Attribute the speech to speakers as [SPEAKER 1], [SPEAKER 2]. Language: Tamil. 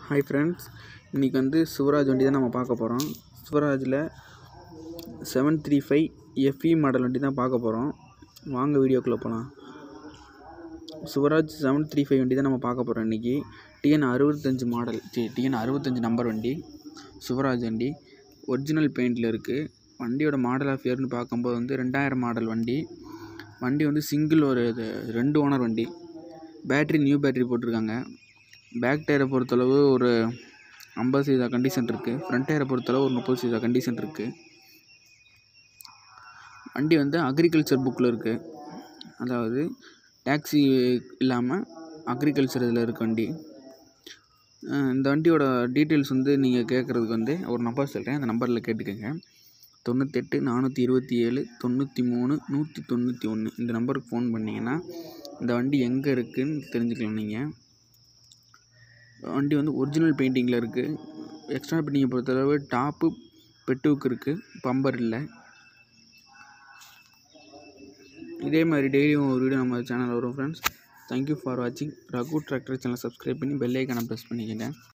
[SPEAKER 1] ஹாய் ஃப்ரெண்ட்ஸ் இன்றைக்கி வந்து சிவராஜ் வண்டி தான் நம்ம பார்க்க போகிறோம் சிவராஜில் seven three five FE model வண்டி தான் பார்க்க போகிறோம் வாங்க வீடியோக்குள்ளே போகலாம் சிவராஜ் செவன் த்ரீ ஃபைவ் வண்டி தான் நம்ம பார்க்க போகிறோம் இன்றைக்கி டிஎன் அறுபத்தஞ்சு மாடல் டி டிஎன் அறுபத்தஞ்சு நம்பர் வண்டி சிவராஜ் வண்டி ஒரிஜினல் பெயிண்டில் இருக்குது வண்டியோட மாடல் ஆஃப் இயர்னு பார்க்கும்போது வந்து ரெண்டாயிரம் மாடல் வண்டி வண்டி வந்து சிங்கிள் ஒரு இது ரெண்டு ஓனர் வண்டி பேட்ரி நியூ பேட்ரி போட்டிருக்காங்க பேக் டயரை பொறுத்தளவு ஒரு ஐம்பது சதவீத கண்டிஷன் இருக்குது ஃப்ரண்ட் டயரை பொறுத்தளவு ஒரு முப்பது சதவீத கண்டிஷன் இருக்குது வண்டி வந்து அக்ரிகல்ச்சர் புக்கில் இருக்குது அதாவது டேக்ஸி இல்லாமல் அக்ரிகல்ச்சர் இதில் இருக்க வண்டி அஹ் இந்த வண்டியோட டீட்டெயில்ஸ் வந்து நீங்கள் கேட்குறதுக்கு வந்து ஒரு நம்பர் சொல்கிறேன் அந்த நம்பரில் கேட்டுக்கோங்க தொண்ணூத்தெட்டு நானூற்றி இருபத்தி ஏழு தொண்ணூற்றி மூணு நூற்றி தொண்ணூற்றி ஒன்று இந்த நம்பருக்கு ஃபோன் பண்ணிங்கன்னா இந்த வண்டி எங்கே இருக்குதுன்னு தெரிஞ்சுக்கலாம் நீங்கள் வண்டி வந்து ஒரிஜினல் பெயிண்டிங்கில் இருக்குது எக்ஸ்ட்ரா பெயிண்டிங்கை பொறுத்தளவு டாப்பு பெட்டுவுக்கு இருக்குது பம்பர் இல்லை இதே மாதிரி டெய்லியும் ஒரு வீடியோ நம்ம சேனலில் வரும் ஃப்ரெண்ட்ஸ் தேங்க்யூ ஃபார் வாட்சிங் ரகு டிராக்டர் சேனல் சப்ஸ்கிரைப் பண்ணி பெல் ஐக்கானை ப்ரெஸ் பண்ணிக்கங்க